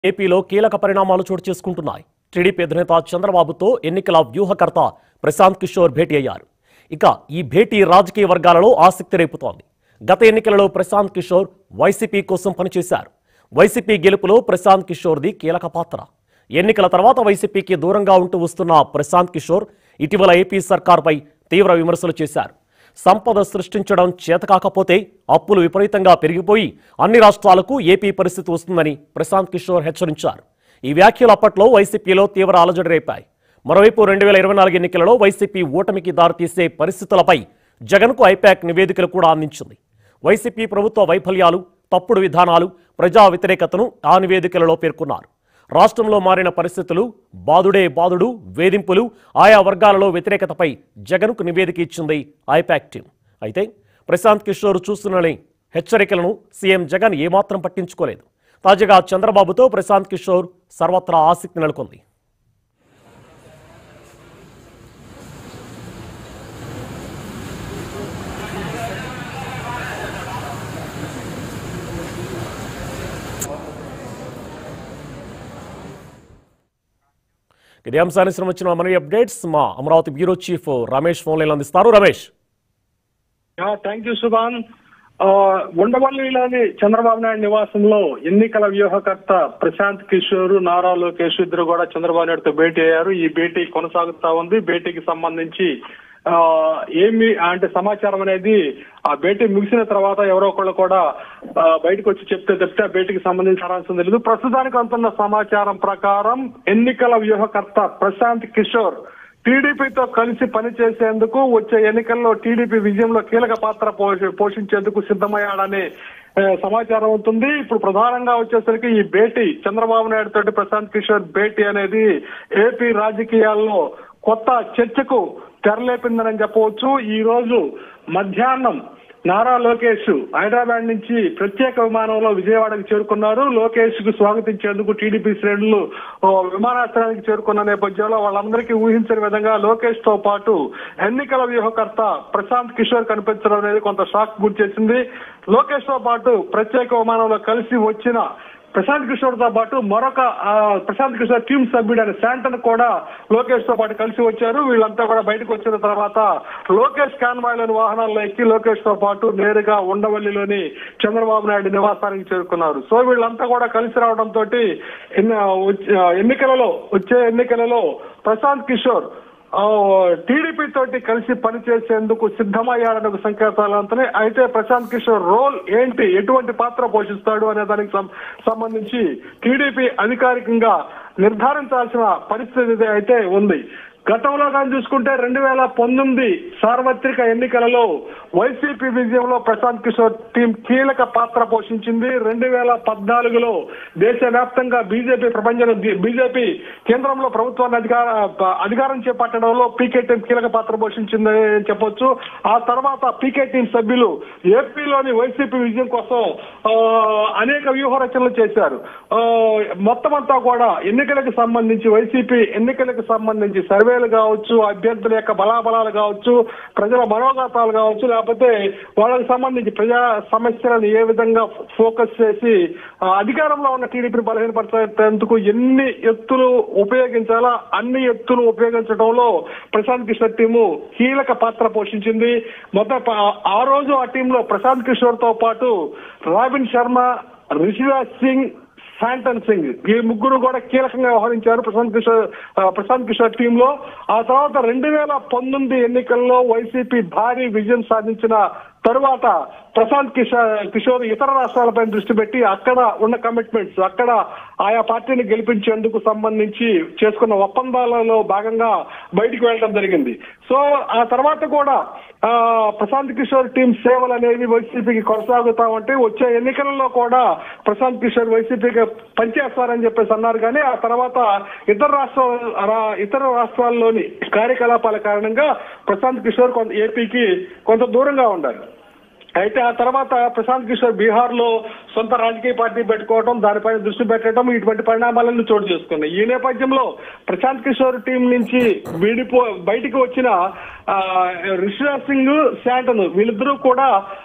ఏపీలో కీలక పరిణామాలు చోటు చేసుకుంటున్నాయి టీడీపీ అధినేత చంద్రబాబుతో ఎన్నికల వ్యూహకర్త ప్రశాంత్ కిషోర్ భేటీ అయ్యారు ఇక ఈ భేటీ రాజకీయ వర్గాలలో ఆసక్తి రేపుతోంది గత ఎన్నికలలో ప్రశాంత్ కిషోర్ వైసీపీ కోసం పనిచేశారు వైసీపీ గెలుపులో ప్రశాంత్ కిషోర్ది కీలక పాత్ర ఎన్నికల తర్వాత వైసీపీకి దూరంగా ఉంటూ వస్తున్న ప్రశాంత్ కిషోర్ ఇటీవల ఏపీ సర్కార్పై తీవ్ర విమర్శలు చేశారు సంపద సృష్టించడం చేతకాకపోతే అప్పులు విపరీతంగా పెరిగిపోయి అన్ని రాష్ట్రాలకు ఏపీ పరిస్థితి వస్తుందని ప్రశాంత్ కిషోర్ హెచ్చరించారు ఈ వ్యాఖ్యలు అప్పట్లో వైసీపీలో తీవ్ర అలజడి రేపాయి మరోవైపు రెండు వేల ఇరవై నాలుగు ఎన్నికలలో వైసీపీ ఓటమికి దారితీసే పరిస్థితులపై జగన్కు ఐపాక్ నివేదికలు కూడా అందించింది వైసీపీ ప్రభుత్వ వైఫల్యాలు తప్పుడు విధానాలు ప్రజా వ్యతిరేకతను ఆ నివేదికలలో పేర్కొన్నారు రాష్ట్రంలో మారిన పరిస్థితులు బాదుడే బాదుడు వేధింపులు ఆయా వర్గాలలో వ్యతిరేకతపై జగన్కు నివేదిక ఇచ్చింది ఐపాక్ టీం అయితే ప్రశాంత్ కిషోర్ చూస్తున్నని హెచ్చరికలను సీఎం జగన్ ఏమాత్రం పట్టించుకోలేదు తాజాగా చంద్రబాబుతో ప్రశాంత్ కిషోర్ సర్వత్రా ఆసక్తి నెలకొంది ఇదే అంశానికి సంబంధించిన మనీ అప్డేట్స్ మా Amaravati bureau chief Ramesh phone line అందిస్తారు రమేష్ థ్యాంక్ యూ సుభాన్ ఆ, ఉండవల్లిలోని చంద్రబాబు నాయుడు నివాసంలో ఎన్నికల వ్యూహకర్త ప్రశాంత్ కిషోర్ నారా లోకేష్ ఇద్దరు కూడా చంద్రబాబు నాయుడుతో భేటీ అయ్యారు ఈ భేటీ కొనసాగుతా ఉంది భేటీకి సంబంధించి ఆ, ఏమి అంటే సమాచారం అనేది ఆ భేటీ ముగిసిన తర్వాత ఎవరో ఒకళ్ళు కూడా ఆ, బయటకు వచ్చి చెప్తే చెప్తే ఆ భేటీకి సంబంధించిన సారాంశం తెలియదు ప్రస్తుతానికి అందుతున్న సమాచారం ప్రకారం ఎన్నికల వ్యూహకర్త ప్రశాంత్ కిషోర్ టీడీపీతో కలిసి పనిచేసేందుకు వచ్చే ఎన్నికల్లో టీడీపీ విజయంలో కీలక పాత్ర పోషి- పోషించేందుకు సిద్ధమయ్యాడనే ఆ, సమాచారం అవుతుంది ఇప్పుడు ప్రధానంగా వచ్చేసరికి ఈ భేటీ చంద్రబాబు నాయుడు తోటి ప్రశాంత్ కిషోర్ భేటీ అనేది ఏపీ రాజకీయాల్లో కొత్త చర్చకు తెరలేపిందని చెప్పవచ్చు ఈ రోజు మధ్యాహ్నం నారా లోకేష్ హైదరాబాద్ నుంచి ప్రత్యేక విమానంలో విజయవాడకు చేరుకున్నారు లోకేష్ కు స్వాగతించేందుకు టీడీపీ శ్రేణులు ఓ, విమానాశ్రయానికి చేరుకున్న నేపథ్యంలో వాళ్ళందరికీ ఊహించని విధంగా లోకేష్ తో పాటు ఎన్నికల వ్యూహకర్త ప్రశాంత్ కిషోర్ కనిపించడం అనేది కొంత షాక్ గురి చేసింది లోకేష్ తో పాటు ప్రత్యేక విమానంలో కలిసి వచ్చిన ప్రశాంత్ కిషోర్ తో పాటు మరొక ఆ, ప్రశాంత్ కిషోర్ టీం సభ్యుడైన శాంటన్ కూడా లోకేష్ తో పాటు కలిసి వచ్చారు వీళ్ళంతా కూడా బయటకు వచ్చిన తర్వాత లోకేష్ కాన్వాయ్లోని వాహనాల్లో ఎక్కి లోకేష్ తో పాటు నేరుగా ఉండవల్లిలోని చంద్రబాబు నాయుడు నివాసానికి చేరుకున్నారు సో వీళ్ళంతా కూడా కలిసి రావడంతో ఎన్నికలలో వచ్చే ఎన్నికలలో ప్రశాంత్ కిషోర్ ఆ, టీడీపీ తోటి కలిసి పనిచేసేందుకు సిద్ధమయ్యాడనే ఒక సంకేతాలు అంతనే అయితే ప్రశాంత్ కిషోర్ రోల్ ఏంటి ఎటువంటి పాత్ర పోషిస్తాడు అనే దానికి సం- సంబంధించి టీడీపీ అధికారికంగా నిర్ధారించాల్సిన పరిస్థితి అయితే ఉంది గతంలో కానీ చూసుకుంటే రెండు వేల పంతొమ్మిది సార్వత్రిక ఎన్నికలలో వైసీపీ విజయంలో ప్రశాంత్ కిషోర్ టీం కీలక పాత్ర పోషించింది రెండు వేల పద్నాలుగులో దేశవ్యాప్తంగా బీజేపీ ప్రపంచం బీజేపీ కేంద్రంలో ప్రభుత్వాన్ని అధికార అధికారం చేపట్టడంలో పీకే టీం కీలక పాత్ర పోషించిందని చెప్పొచ్చు ఆ తర్వాత పీకే టీం సభ్యులు ఏపీలోని వైసీపీ విజయం కోసం ఆ, అనేక వ్యూహ రచనలు చేశారు ఆ, మొత్తం అంతా కూడా ఎన్నికలకు సంబంధించి వైసీపీ ఎన్నికలకు సంబంధించి సర్వేలు కావచ్చు అభ్యర్థుల యొక్క బలాబలాలు కావచ్చు ప్రజల మనోగతాలు కావచ్చు లేకపోతే వాళ్ళకి సంబంధించి ప్రజా సమస్యలను ఏ విధంగా ఫోకస్ చేసి ఆ, అధికారంలో ఉన్న టీడీపీని బలహీనపరిచేందుకు ఎన్ని ఎత్తులు ఉపయోగించాలా అన్ని ఎత్తులు ఉపయోగించడంలో ప్రశాంత్ కిషోర్ టీము కీలక పాత్ర పోషించింది మొత్తం ప- ఆ రోజు ఆ టీంలో ప్రశాంత్ కిషోర్ తో పాటు రాబిన్ శర్మ రిషిరాజ్ సింగ్ శాంటన్ సింగ్ ఈ ముగ్గురు కూడా కీలకంగా వ్యవహరించారు ప్రశాంత్ కిషోర్ ఆ, ప్రశాంత్ కిషోర్ టీమ్ లో ఆ తర్వాత రెండు వేల పంతొమ్మిది ఎన్నికల్లో వైసీపీ భారీ విజయం సాధించిన తరువాత ప్రశాంత్ కిషోర్ కిషోర్ ఇతర రాష్ట్రాలపై దృష్టి పెట్టి అక్కడ ఉన్న కమిట్మెంట్స్ అక్కడ ఆయా పార్టీని గెలిపించేందుకు సంబంధించి చేసుకున్న ఒప్పందాలలో భాగంగా బయటికి వెళ్ళడం జరిగింది సో ఆ తర్వాత కూడా ఆ, ప్రశాంత్ కిషోర్ టీం సేవలు అనేవి వైసీపీకి కొనసాగుతా ఉంటే వచ్చే ఎన్నికలలో కూడా ప్రశాంత్ కిషోర్ వైసీపీకి పనిచేస్తారని చెప్పేసి అన్నారు కానీ ఆ తర్వాత ఇతర రాష్ట్రాల రా- ఇతర రాష్ట్రాల్లోని కార్యకలాపాల కారణంగా ప్రశాంత్ కిషోర్ కొంత ఏపీకి కొంత దూరంగా ఉండాలి అయితే ఆ తర్వాత ప్రశాంత్ కిషోర్ బీహార్ లో సొంత రాజకీయ పార్టీ పెట్టుకోవడం దానిపైన దృష్టి పెట్టడం ఇటువంటి పరిణామాలను చోటు చేసుకున్నాయి ఈ నేపథ్యంలో ప్రశాంత్ కిషోర్ టీం నుంచి విడిపో బయటికి వచ్చిన ఆ, రిషిరాజ్ సింగ్ శాంటన్ వీళ్ళిద్దరూ కూడా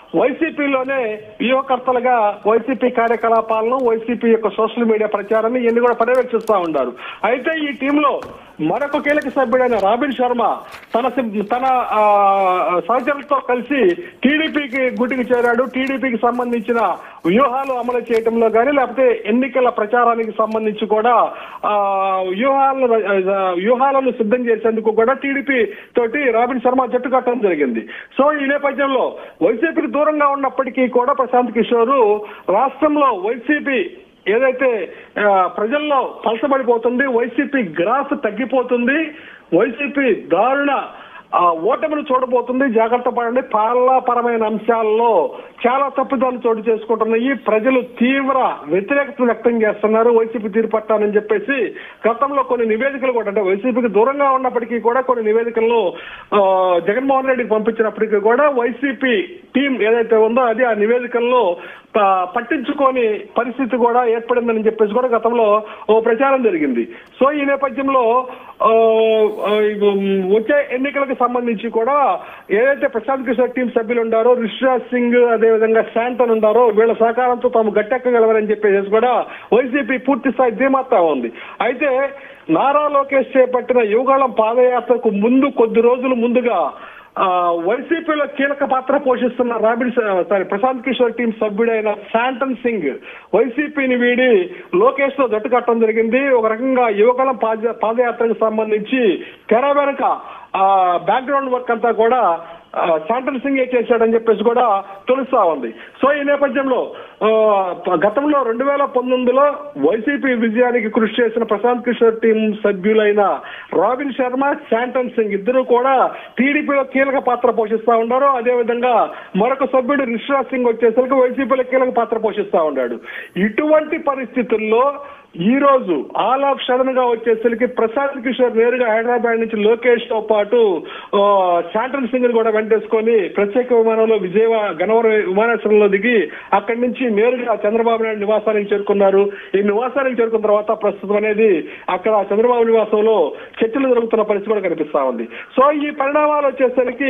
వైసీపీలోనే వ్యూహకర్తలుగా వైసీపీ కార్యకలాపాలను వైసీపీ యొక్క సోషల్ మీడియా ప్రచారాన్ని ఇవన్నీ కూడా పర్యవేక్షిస్తా ఉన్నారు అయితే ఈ టీంలో మరొక కీలక సభ్యుడైన రాబిన్ శర్మ తన సిబ్- తన ఆ, సహచరులతో కలిసి టీడీపీకి గుటికి చేరాడు టీడీపీకి సంబంధించిన వ్యూహాలు అమలు చేయటంలో కానీ లేకపోతే ఎన్నికల ప్రచారానికి సంబంధించి కూడా ఆ, వ్యూహాలను ఆ, వ్యూహాలను సిద్ధం చేసేందుకు కూడా టీడీపీ తోటి రాబిన్ శర్మ జట్టు కట్టడం జరిగింది సో ఈ నేపథ్యంలో వైసీపీకి దూరంగా ఉన్నప్పటికీ కూడా ప్రశాంత్ కిషోర్ రాష్ట్రంలో వైసీపీ ఏదైతే ఆ, ప్రజల్లో పలసబడిపోతుంది వైసీపీ గ్రాఫ్ తగ్గిపోతుంది వైసీపీ దారుణ ఆ, ఓటమిని చూడబోతుంది జాగ్రత్త పడండి పాలనాపరమైన అంశాల్లో చాలా తప్పిదాలు చోటు చేసుకుంటున్నాయి ప్రజలు తీవ్ర వ్యతిరేకత వ్యక్తం చేస్తున్నారు వైసీపీ తీరు పట్టాలని చెప్పేసి గతంలో కొన్ని నివేదికలు కూడా అంటే వైసీపీకి దూరంగా ఉన్నప్పటికీ కూడా కొన్ని నివేదికలను ఆ, జగన్మోహన్ రెడ్డికి పంపించినప్పటికీ కూడా వైసీపీ టీం ఏదైతే ఉందో అది ఆ నివేదికల్లో ప- పట్టించుకోని పరిస్థితి కూడా ఏర్పడిందని చెప్పేసి కూడా గతంలో ఓ ప్రచారం జరిగింది సో ఈ నేపథ్యంలో ఆ, ఆ, ఇవ్ వచ్చే ఎన్నికలకు సంబంధించి కూడా ఏదైతే ప్రశాంత్ కిషోర్ టీం సభ్యులు ఉండారో రిషిరాజ్ సింగ్ అదేవిధంగా శాంతన్ ఉండారో వీళ్ళ సహకారంతో తాము గట్టెక్కగలవని చెప్పేసి కూడా వైసీపీ పూర్తి స్థాయి ధీమాతా ఉంది అయితే నారా లోకేష్ చేపట్టిన యువగాళం పాదయాత్రకు ముందు కొద్ది రోజులు ముందుగా ఆ, వైసీపీలో కీలక పాత్ర పోషిస్తున్న Robin sorry Prashant Kishor team సభ్యుడైన శాంటన్ సింగ్ వైసీపీని వీడి లోకేష్ తో జట్టు కట్టడం జరిగింది ఒక రకంగా యువకులం పాద పాదయాత్రకు సంబంధించి తెర వెనక బ్యాక్గ్రౌండ్ వర్క్ అంతా కూడా ఆ, శాంటన్ సింగ్ ఏ చేశాడని చెప్పేసి కూడా తెలుస్తా ఉంది సో ఈ నేపథ్యంలో ఆ, గతంలో రెండు వేల పంతొమ్మిదిలో వైసీపీ విజయానికి కృషి చేసిన ప్రశాంత్ కిషోర్ టీం సభ్యులైన రాబిన్ శర్మ శాంటన్ సింగ్ ఇద్దరు కూడా టీడీపీలో కీలక పాత్ర పోషిస్తా ఉన్నారు అదేవిధంగా మరొక సభ్యుడు రిషిరాజ్ సింగ్ వచ్చేసరికి వైసీపీలో కీలక పాత్ర పోషిస్తా ఉన్నాడు ఇటువంటి పరిస్థితుల్లో ఈ రోజు ఆల్ ఆఫ్ సడన్ గా వచ్చేసరికి ప్రశాంత్ కిషోర్ నేరుగా హైదరాబాద్ నుంచి లోకేష్ తో పాటు ఆ, శాంటన్ సింగ్ కూడా వెంటేసుకొని ప్రత్యేక విమానంలో విజయవాడ గన్నవరం విమానాశ్రయంలో దిగి అక్కడి నుంచి నేరుగా చంద్రబాబు నాయుడు నివాసానికి చేరుకున్నారు ఈ నివాసానికి చేరుకున్న తర్వాత ప్రస్తుతం అనేది అక్కడ చంద్రబాబు నివాసంలో చర్చలు జరుగుతున్న పరిస్థితి కూడా కనిపిస్తా ఉంది సో ఈ పరిణామాలు వచ్చేసరికి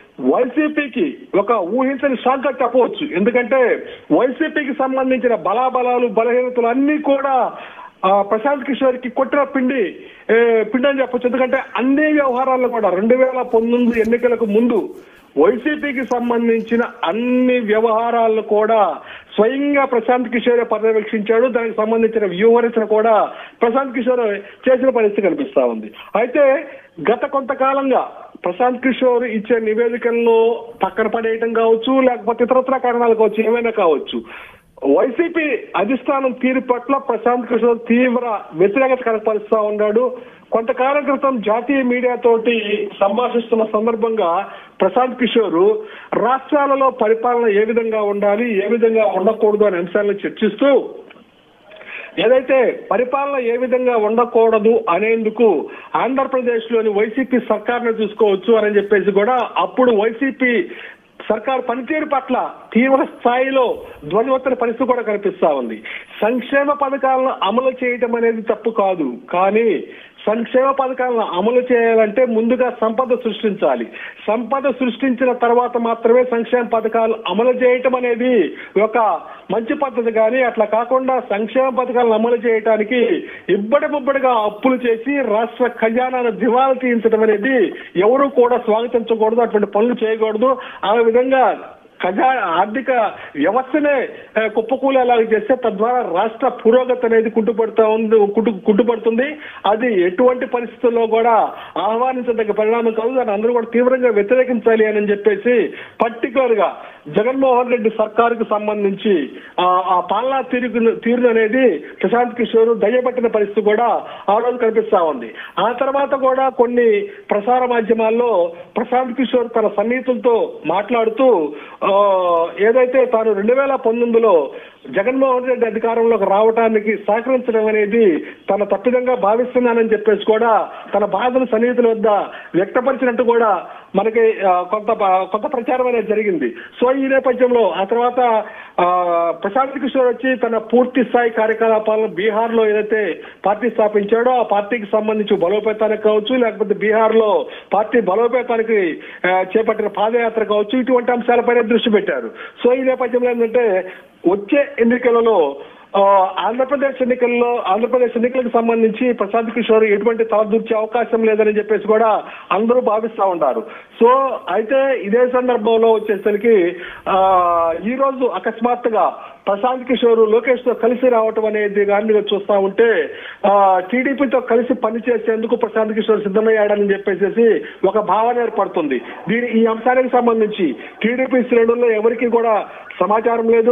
వైసీపీకి ఒక ఊహించని షాక్ గా చెప్పవచ్చు ఎందుకంటే వైసీపీకి సంబంధించిన బలాబలాలు బలహీనతలు అన్ని కూడా ఆ, ప్రశాంత్ కిషోర్ కి కొట్టిన పిండి ఏ, పిండి అని చెప్పొచ్చు ఎందుకంటే అన్ని వ్యవహారాల్లో కూడా రెండు వేల పంతొమ్మిది ఎన్నికలకు ముందు వైసీపీకి సంబంధించిన అన్ని వ్యవహారాలను కూడా స్వయంగా ప్రశాంత్ కిషోర్ పర్యవేక్షించాడు దానికి సంబంధించిన వ్యూహరచన కూడా ప్రశాంత్ కిషోర్ చేసిన పరిస్థితి కనిపిస్తా ఉంది అయితే గత కొంతకాలంగా ప్రశాంత్ కిషోర్ ఇచ్చే నివేదికలను పక్కన పడేయటం కావచ్చు లేకపోతే ఇతరత్ర కారణాలు కావచ్చు ఏమైనా కావచ్చు వైసీపీ అధిష్టానం తీరు పట్ల ప్రశాంత్ కిషోర్ తీవ్ర వ్యతిరేకత కనపరుస్తా ఉన్నాడు కొంతకాలం క్రితం జాతీయ మీడియా తోటి సంభాషిస్తున్న సందర్భంగా ప్రశాంత్ కిషోర్ రాష్ట్రాలలో పరిపాలన ఏ విధంగా ఉండాలి ఏ విధంగా ఉండకూడదు అనే అంశాలను చర్చిస్తూ ఏదైతే పరిపాలన ఏ విధంగా ఉండకూడదు అనేందుకు ఆంధ్రప్రదేశ్ లోని వైసీపీ సర్కార్ను చూసుకోవచ్చు అని చెప్పేసి కూడా అప్పుడు వైసీపీ సర్కార్ పనితీరు పట్ల తీవ్ర స్థాయిలో ధ్వనివత్తన పరిస్థితి కూడా కనిపిస్తా ఉంది సంక్షేమ పథకాలను అమలు చేయటం అనేది తప్పు కాదు కానీ సంక్షేమ పథకాలను అమలు చేయాలంటే ముందుగా సంపద సృష్టించాలి సంపద సృష్టించిన తర్వాత మాత్రమే సంక్షేమ పథకాలు అమలు చేయటం అనేది ఒక మంచి పద్ధతి కానీ అట్లా కాకుండా సంక్షేమ పథకాలను అమలు చేయటానికి ఇబ్బడి ముబ్బడిగా అప్పులు చేసి రాష్ట్ర ఖజానాను దివాలా తీయించడం అనేది ఎవరు కూడా స్వాగతించకూడదు అటువంటి పనులు చేయకూడదు ఆ విధంగా ఖజా ఆర్థిక వ్యవస్థనే ఆ, కుప్పకూలేలాగా చేస్తే తద్వారా రాష్ట్ర పురోగతి అనేది కుంటుపడుతూ ఉంది కుంటు కుంటుపడుతుంది అది ఎటువంటి పరిస్థితుల్లో కూడా ఆహ్వానించదగ్గ పరిణామం కాదు దాన్ని అందరూ కూడా తీవ్రంగా వ్యతిరేకించాలి అని చెప్పేసి పర్టికులర్ గా జగన్మోహన్ రెడ్డి సర్కారుకు సంబంధించి ఆ ఆ పాలనా తీరు తీరు అనేది ప్రశాంత్ కిషోర్ దయ్యబట్టిన పరిస్థితి కూడా ఆ రోజు కనిపిస్తా ఉంది ఆ తర్వాత కూడా కొన్ని ప్రసార మాధ్యమాల్లో ప్రశాంత్ కిషోర్ తన సన్నిహితులతో మాట్లాడుతూ ఆ, ఏదైతే తాను రెండు వేల పంతొమ్మిదిలో జగన్మోహన్ రెడ్డి అధికారంలోకి రావడానికి సహకరించడం అనేది తన తప్పిదంగా భావిస్తున్నానని చెప్పేసి కూడా తన బాధను సన్నిహితుల వద్ద వ్యక్తపరిచినట్టు కూడా మనకి ఆ, కొంత ప- కొంత ప్రచారం అనేది జరిగింది సో ఈ నేపథ్యంలో ఆ తర్వాత ఆ, ప్రశాంత్ కిషోర్ వచ్చి తన పూర్తి స్థాయి కార్యకలాపాలను బీహార్ లో ఏదైతే పార్టీ స్థాపించాడో ఆ పార్టీకి సంబంధించి బలోపేతానికి కావచ్చు లేకపోతే బీహార్ లో పార్టీ బలోపేతానికి ఆ, చేపట్టిన పాదయాత్ర కావచ్చు ఇటువంటి అంశాలపైన దృష్టి పెట్టారు సో ఈ నేపథ్యంలో ఏంటంటే వచ్చే ఎన్నికలలో ఆ, ఆంధ్రప్రదేశ్ ఎన్నికల్లో ఆంధ్రప్రదేశ్ ఎన్నికలకు సంబంధించి ప్రశాంత్ కిషోర్ ఎటువంటి తలదూర్చే అవకాశం లేదని చెప్పేసి కూడా అందరూ భావిస్తా ఉంటారు సో అయితే ఇదే సందర్భంలో వచ్చేసరికి ఆ ఈ రోజు అకస్మాత్తుగా ప్రశాంత్ కిషోర్ లోకేష్ తో కలిసి రావటం అనేది కానీ చూస్తా ఉంటే ఆ టీడీపీతో కలిసి పనిచేసేందుకు ప్రశాంత్ కిషోర్ సిద్ధమయ్యాడని చెప్పేసి ఒక భావన ఏర్పడుతుంది దీని ఈ అంశానికి సంబంధించి టీడీపీ శ్రేణుల్లో ఎవరికి కూడా సమాచారం లేదు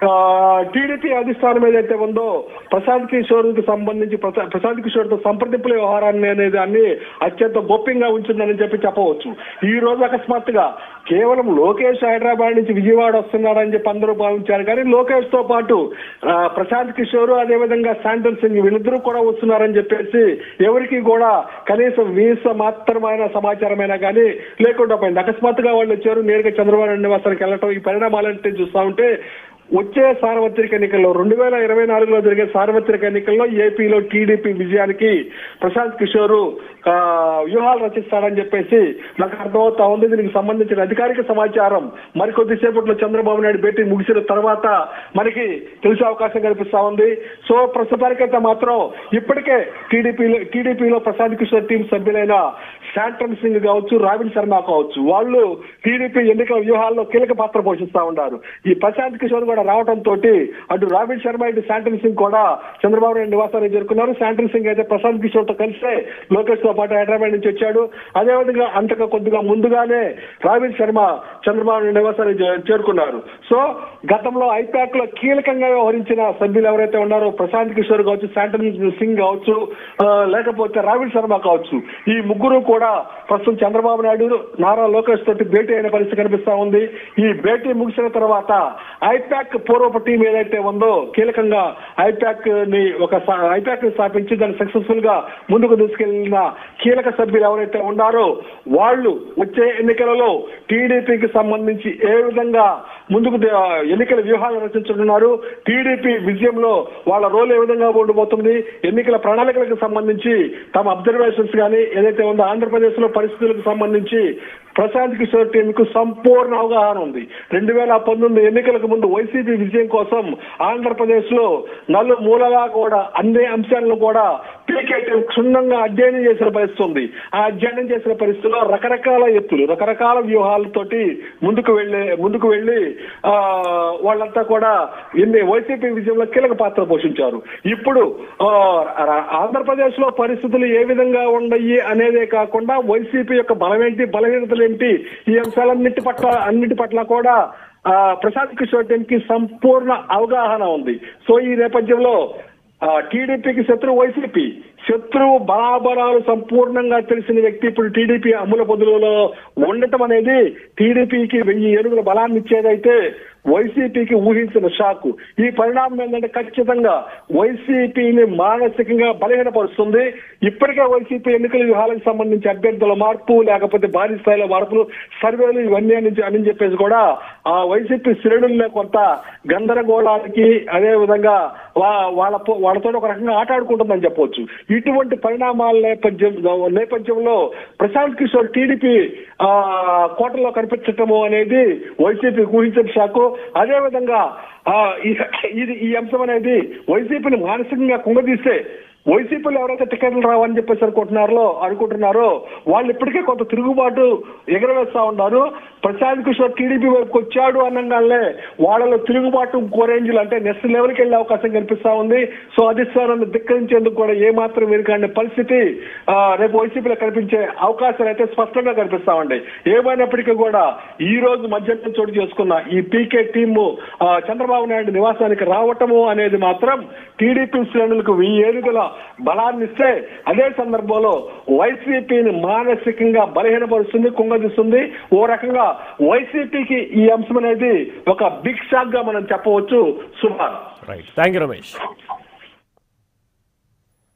టీడీపీ అధిష్టానం ఏదైతే ఉందో ప్రశాంత్ కిషోర్ కి సంబంధించి ప్రశా- ప్రశాంత్ కిషోర్ తో సంప్రదింపుల వ్యవహారాన్ని అనేది అన్ని అత్యంత గోప్యంగా ఉంచిందని చెప్పి చెప్పవచ్చు ఈ రోజు అకస్మాత్తుగా కేవలం లోకేష్ హైదరాబాద్ నుంచి విజయవాడ వస్తున్నారని చెప్పి అందరూ భావించారు కానీ లోకేష్ తో పాటు ఆ, ప్రశాంత్ కిషోర్ అదేవిధంగా శాంటన్ సింగ్ వీళ్ళిద్దరూ కూడా వస్తున్నారని చెప్పేసి ఎవరికి కూడా కనీసం వీస మాత్రమైన సమాచారమైనా కానీ లేకుండా పోయింది అకస్మాత్తుగా వాళ్ళు వచ్చారు నేరుగా చంద్రబాబు నాయుడు నివాసానికి వెళ్ళటం ఈ పరిణామాలంటే చూస్తా ఉంటే వచ్చే సార్వత్రిక ఎన్నికల్లో రెండు వేల ఇరవై నాలుగులో జరిగే సార్వత్రిక ఎన్నికల్లో ఏపీలో టీడీపీ విజయానికి ప్రశాంత్ కిషోర్ ఆ, వ్యూహాలు రచిస్తాడని చెప్పేసి నాకు అర్థమవుతా ఉంది దీనికి సంబంధించిన అధికారిక సమాచారం మరికొద్దిసేపట్లో చంద్రబాబు నాయుడు భేటీ ముగిసిన తర్వాత మనకి తెలిసే అవకాశం కనిపిస్తా ఉంది సో ప్రస్తుతానికైతే మాత్రం ఇప్పటికే టీడీపీలో టీడీపీలో ప్రశాంత్ కిషోర్ టీం సభ్యులైన శాంటన్ సింగ్ కావచ్చు రావిన్ శర్మ కావచ్చు వాళ్ళు టీడీపీ ఎన్నికల వ్యూహాల్లో కీలక పాత్ర పోషిస్తా ఉన్నారు ఈ ప్రశాంత్ కిషోర్ కూడా రావడం తోటి అటు రావిన్ శర్మ ఇటు శాంటన్ సింగ్ కూడా చంద్రబాబు నాయుడు నివాసానికి చేరుకున్నారు శాంటన్ సింగ్ అయితే ప్రశాంత్ కిషోర్ తో కలిసే లోకేష్ తో పాటు హైదరాబాద్ నుంచి వచ్చాడు అదేవిధంగా అంతగా కొద్దిగా ముందుగానే రావిన్ శర్మ చంద్రబాబు నాయుడు నివాసానికి చే- చేరుకున్నారు సో గతంలో ఐపాక్ లో కీలకంగా వ్యవహరించిన సభ్యులు ఎవరైతే ఉన్నారో ప్రశాంత్ కిషోర్ కావచ్చు శాంటన్ సింగ్ కావచ్చు ఆ, లేకపోతే రావిన్ శర్మ కావచ్చు ఈ ముగ్గురు కూడా ప్రస్తుతం చంద్రబాబు నాయుడు నారా లోకేష్ తోటి భేటీ అయిన పరిస్థితి కనిపిస్తా ఉంది ఈ భేటీ ముగిసిన తర్వాత ఐపాక్ పూర్వపు టీం ఏదైతే ఉందో కీలకంగా ఐపాక్ ని ఒక ఐపాక్ ని స్థాపించి దాన్ని సక్సెస్ఫుల్ గా ముందుకు తీసుకెళ్లిన కీలక సభ్యులు ఎవరైతే ఉన్నారో వాళ్ళు వచ్చే ఎన్నికలలో టీడీపీకి సంబంధించి ఏ విధంగా ముందుకు దే- ఎన్నికల వ్యూహాలు రచించుతున్నారు టీడీపీ విజయంలో వాళ్ళ రోల్ ఏ విధంగా ఉండబోతుంది ఎన్నికల ప్రణాళికలకు సంబంధించి తమ అబ్జర్వేషన్స్ కానీ ఏదైతే ఉందో ఆంధ్రప్రదేశ్ లో పరిస్థితులకు సంబంధించి ప్రశాంత్ కిషోర్ టీం కు సంపూర్ణ అవగాహన ఉంది రెండు వేల పంతొమ్మిది ఎన్నికలకు ముందు వైసీపీ విజయం కోసం ఆంధ్రప్రదేశ్ లో నలు మూలగా కూడా అన్ని అంశాలను కూడా పీకే టీం క్షుణ్ణంగా అధ్యయనం చేసిన పరిస్థితి ఉంది ఆ అధ్యయనం చేసిన పరిస్థితిలో రకరకాల ఎత్తులు రకరకాల వ్యూహాలతోటి ముందుకు వెళ్ళే ముందుకు వెళ్ళి ఆ వాళ్ళంతా కూడా ఎన్ని వైసీపీ విజయంలో కీలక పాత్ర పోషించారు ఇప్పుడు ఆ, ర- ఆంధ్రప్రదేశ్ లో పరిస్థితులు ఏ విధంగా ఉండయి అనేదే కాకుండా వైసీపీ యొక్క బలమేంటి బలహీనతలు ఏంటి ఈ అంశాలన్నిటి పట్ల అన్నిటి పట్ల కూడా ఆ, ప్రశాంత్ కిషోర్ టీం కి సంపూర్ణ అవగాహన ఉంది సో ఈ నేపథ్యంలో ఆ, టీడీపీకి శత్రువు వైసీపీ శత్రువు బలాబలాలు సంపూర్ణంగా తెలిసిన వ్యక్తి ఇప్పుడు టీడీపీ అమ్ముల పొదులలో ఉండటం అనేది టీడీపీకి వెయ్యి ఏనుగుల బలాన్ని ఇచ్చేదైతే వైసీపీకి ఊహించిన షాకు ఈ పరిణామం ఏంటంటే ఖచ్చితంగా వైసీపీని మానసికంగా బలహీనపరుస్తుంది ఇప్పటికే వైసీపీ ఎన్నికల వ్యూహాలకు సంబంధించి అభ్యర్థుల మార్పు లేకపోతే భారీ స్థాయిలో మార్పులు సర్వేలు ఇవన్నీ అని అని చెప్పేసి కూడా ఆ వైసీపీ శ్రేణుల్లో కొంత గందరగోళానికి అదే విధంగా వా- వాళ్ళ పో- వాళ్ళతో ఒక రకంగా ఆట ఆడుకుంటుందని చెప్పవచ్చు ఇటువంటి పరిణామాల నేపథ్యం నేపథ్యంలో ప్రశాంత్ కిషోర్ టీడీపీ ఆ కోటలో కనిపించటము అనేది వైసీపీ ఊహించిన షాకు అదే విధంగా ఆ ఈ- ఇది ఈ అంశం అనేది వైసీపీని మానసికంగా కుంగదీస్తే వైసీపీలో ఎవరైతే టికెట్లు రావని చెప్పేసి అనుకుంటున్నారో అనుకుంటున్నారో వాళ్ళు ఇప్పటికే కొంత తిరుగుబాటు ఎగరవేస్తా ఉన్నారు ప్రశాంత్ కిషోర్ టీడీపీ వైపుకి వచ్చాడు అనగానే వాళ్ళలో తిరుగుబాటు ఇంకో రేంజ్లు అంటే నెక్స్ట్ లెవెల్కి వెళ్ళే అవకాశం కనిపిస్తా ఉంది సో అధిష్టానాన్ని ధిక్కరించేందుకు కూడా ఏ మాత్రం వెనుకాడే పరిస్థితి ఆ, రేపు వైసీపీలో కనిపించే అవకాశాలు అయితే స్పష్టంగా కనిపిస్తా ఉన్నాయి ఏమైనప్పటికీ కూడా ఈ రోజు మధ్యాహ్నం చోటు చేసుకున్న ఈ పీకే టీము ఆ, చంద్రబాబు నాయుడు నివాసానికి రావటము అనేది మాత్రం టీడీపీ శ్రేణులకు వెయ్యి ఏనుగుల బలాన్ని ఇస్తే అదే సందర్భంలో వైసీపీని మానసికంగా బలహీనపరుస్తుంది కుంగదీస్తుంది ఓ రకంగా వైసీపీకి ఈ అంశం అనేది ఒక బిగ్ షాక్ గా మనం చెప్పవచ్చు సుమార్ రైట్ థ్యాంక్ యూ రమేష్